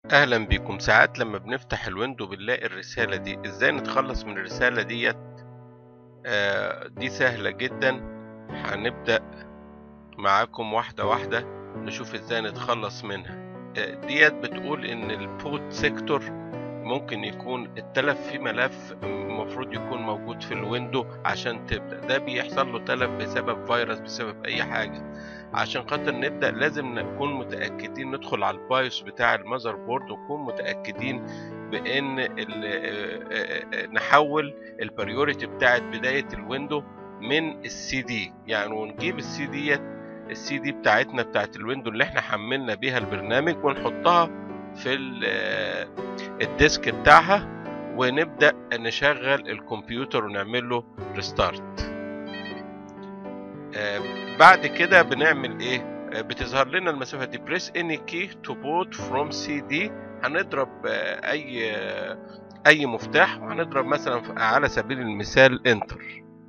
اهلا بيكم ساعات لما بنفتح الويندو بنلاقي الرسالة دي ازاي نتخلص من الرسالة ديت آه دي سهلة جدا هنبدأ معاكم واحدة واحدة نشوف ازاي نتخلص منها آه ديت بتقول ان البوت سيكتور ممكن يكون التلف في ملف المفروض يكون موجود في الويندو عشان تبدأ ده بيحصل له تلف بسبب فيروس بسبب اي حاجة عشان خاطر نبدأ لازم نكون متأكدين ندخل على البايوس بتاع المذر بورد ونكون متأكدين بان نحول البريوريتي بتاعت بداية الويندو من السي دي يعني ونجيب السي ديت السي دي بتاعتنا بتاعت الويندو اللي احنا حملنا بيها البرنامج ونحطها في الديسك بتاعها ونبدأ نشغل الكمبيوتر ونعمل له ريستارت بعد كده بنعمل ايه بتظهر لنا المسافة دي بريس اني كي تو بوت فروم سي دي هنضرب اي اي مفتاح وهنضرب مثلا على سبيل المثال انتر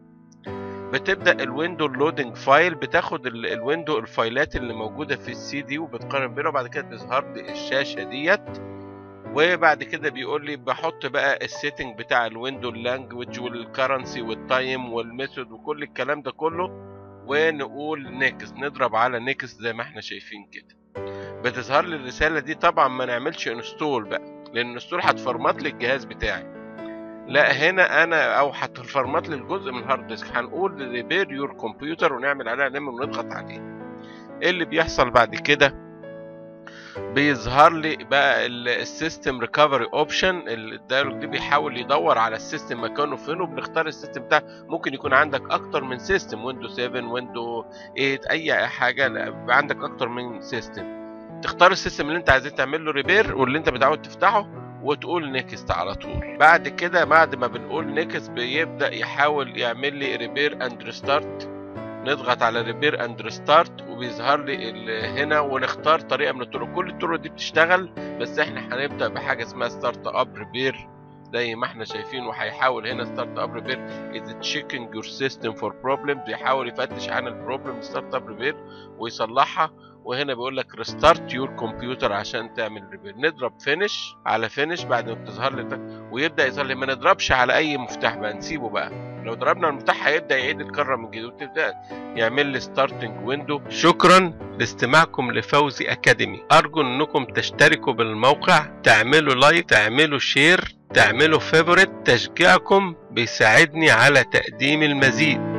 بتبدا الويندو اللودنج فايل بتاخد الويندو الفايلات اللي موجوده في السي دي وبتقارن بينها وبعد كده تظهر لي الشاشه ديت وبعد كده بيقول لي بحط بقى السيتنج بتاع الويندو اللانجوج والكرنسي والتايم والميثود وكل الكلام ده كله ونقول نيكست نضرب على نيكست زي ما احنا شايفين كده بتظهر لي الرساله دي طبعا ما نعملش انستول بقى لان انستول هتفرمط لي الجهاز بتاعي لا هنا انا او هتفرمط لي الجزء من الهارد ديسك هنقول ريبير يور كمبيوتر ونعمل عليها نمر ونضغط عليه ايه اللي بيحصل بعد كده بيظهر لي بقى السيستم ريكفري اوبشن الدايلوج دي بيحاول يدور على السيستم مكانه فين وبنختار السيستم بتاع ممكن يكون عندك اكتر من سيستم ويندو 7 ويندو 8 اي حاجه لا عندك اكتر من سيستم تختار السيستم اللي انت عايز تعمل له ريبير واللي انت متعود تفتحه وتقول نيكست على طول بعد كده بعد ما بنقول نيكست بيبدا يحاول يعمل لي ريبير اند ريستارت نضغط على ريبير اند ريستارت وبيظهر لي هنا ونختار طريقه من الطرق كل الطرق دي بتشتغل بس احنا هنبدا بحاجه اسمها ستارت اب ريبير زي ما احنا شايفين وهيحاول هنا ستارت اب ريبير از تشيكينج يور سيستم فور بروبلمز بيحاول يفتش عن البروبلم ستارت اب ريبير ويصلحها وهنا بيقول لك ريستارت يور كمبيوتر عشان تعمل ريبير نضرب فينش على فينش بعد ما بتظهر لي ويبدا يظهر لي ما نضربش على اي مفتاح بقى نسيبه بقى لو ضربنا المفتاح هيبدا يعيد الكره من جديد وتبدا يعمل لي ستارتنج ويندو شكرا لاستماعكم لفوزي اكاديمي ارجو انكم تشتركوا بالموقع تعملوا لايك تعملوا شير تعملوا فيفوريت تشجيعكم بيساعدني على تقديم المزيد